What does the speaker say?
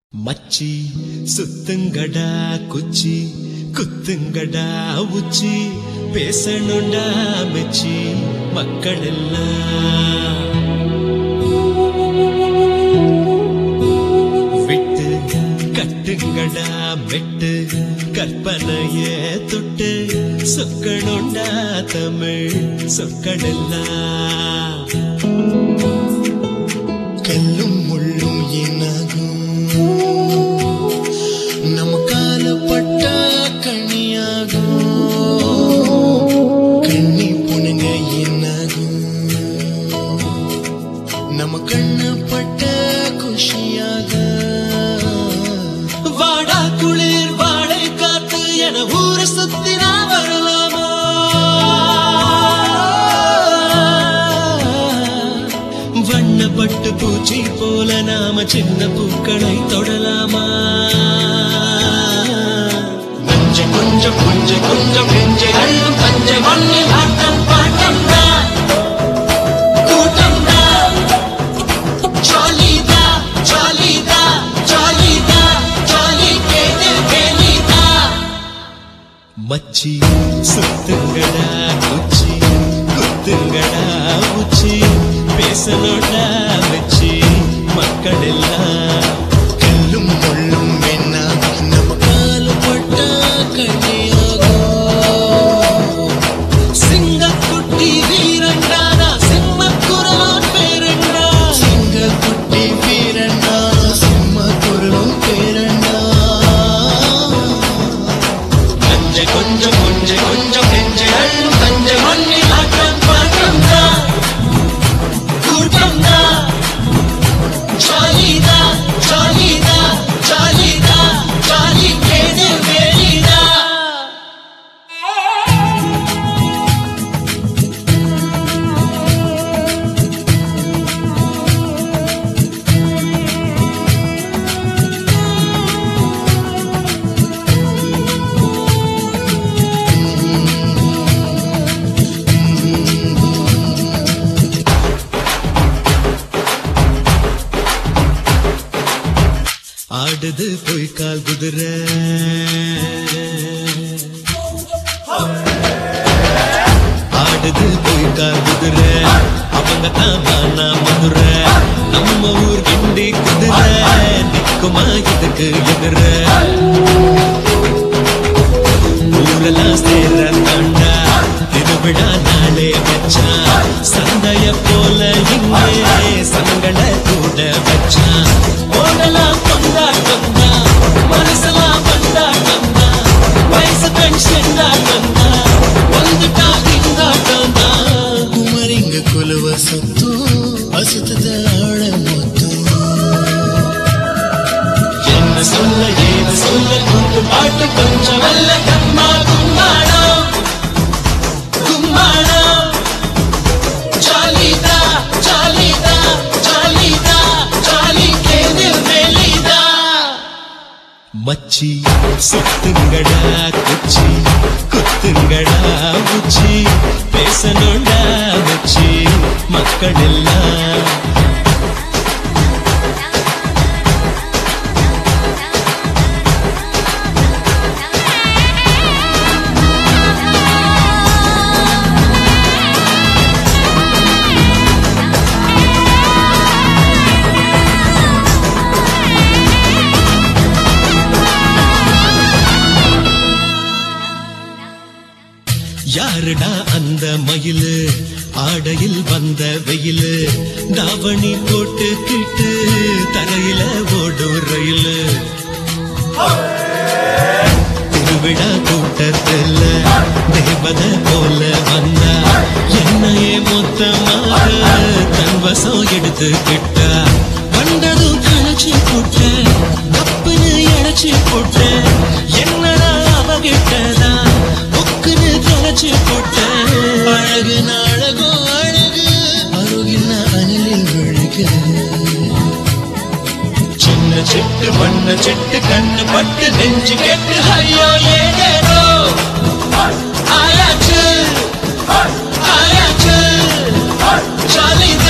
மச்சி சுத்துங்கடா குச்சி குத்துங்கடா உச்சி பேசணுண்டா மெச்சி மக்கள் எல்லாம் விட்டு கட்டுங்கடா மெட்டு கற்பனைய தொட்டு சொக்கணுண்டா தமிழ் சொற்களெல்லாம் கல்லும் முள்ளும் என்னாகும் நம்ம காலப்பட்ட கண்ணியாகும் கண்ணி புனுங்க என்னாகும் நம்ம கண்ணப்பட்ட குஷியாக வாடா குளிர் வாடை காத்து என ஊரை சுத்தினா வரலாமா வண்ணப்பட்டு பூச்சி போல நாம சின்ன பூக்களை தொடலாமா நஞ்ச கொஞ்சம் கொஞ்சம் கொஞ்சம் நெஞ்சை அள்ளும் பஞ்சை மண்ணில் ஆட்டம் பாட்டம் தான் கூட்டம் தான் ஜாலிதா ஜாலிதா ஜாலிதா ஜாலி கேது கேலிதா மச்சி சுத்துங்கடா குச்சி குத்துங்கடா உச்சி பேசணும்டா வச்சி மக்கள் எல்லாம் கல்லும் முள்ளும் என்னாகும் நம்ம காலப்பட்ட கண்ணியாகும் சிங்கக்குட்டி வீரண்டானா சிம்மக்குரலான் பேரண்டா சிங்கக்குட்டி வீரண்டா சிம்ம குரலும் பேரண்டா நஞ்சை கொஞ்சம் கொஞ்சம் கொஞ்சம் நெஞ்சை அள்ளும் தஞ்சை மண்ணில் ஆட்டம் பாட்டம் தான் கூட்டம் தான் ஜாலிதா ஜாலிதா ஜாலிதா ஜாலி கேது வேலிதா ஆடுது பொய்க்கால் குதிரை ஆடுது பொய்க்கால் குதிரை அவங்க தான் மானா மதுரை நம்ம ஊர் கிண்டி குதிரை நிக்குமா இதுக்கு எதிர ஊரெல்லாம் சேர தாண்டா திருவிழா நாளே வச்சா சந்தைய போல இங்கே சங்கட கூட வச்சா ஓடலாம் கொண்டாட்டம் தான் மனசெல்லாம் கொண்டாட்டம் தான் வயசு பென்ஷன் தான் வந்துட்டா திண்டாட்டம் தான் குமரிங்க குலுவ சுத்தம் அசுத்தத ஆழ மொத்தம் என்ன சொல்ல ஏது சொல்ல கூட்டு பாட்டு கொஞ்சம் வல்ல கம்மா கும்மாடம் கும்மாடம் ஜாலிதா ஜாலிதா ஜாலிதா ஜாலி கேது வெளிதா மச்சி சுத்துங்கடா குச்சி குத்துங்கடா உச்சி பேசணும்டா வச்சி மக்கள் எல்லாம் யாருடா அந்த மயிலு ஆடையில் வந்த வெயிலு தாவணி போட்டு கிட்டு தரையில ஓடும் ரயிலு திருவிழா கூட்டத்துல தேவத போல வந்தா என்னையே மொத்தமாக தன் வசம் எடுத்துக்கிட்டா கண்டதும் கணச்சு போட்ட தப்புன்னு இழைச்சு போட்ட என்னடா அவகிட்டதா புக்குன்னு தொலைச்சு போட்ட அழகு நாழகோ அழகு அருகின அனலில் விழுகு சின்ன சிட்டு பண்ண சிட்டு கண்ணு பட்டு நெஞ்சு கெட்டு ஐயோ ஏதேதோ ஆயாச்சு ஆயாச்சு ஜாலிதா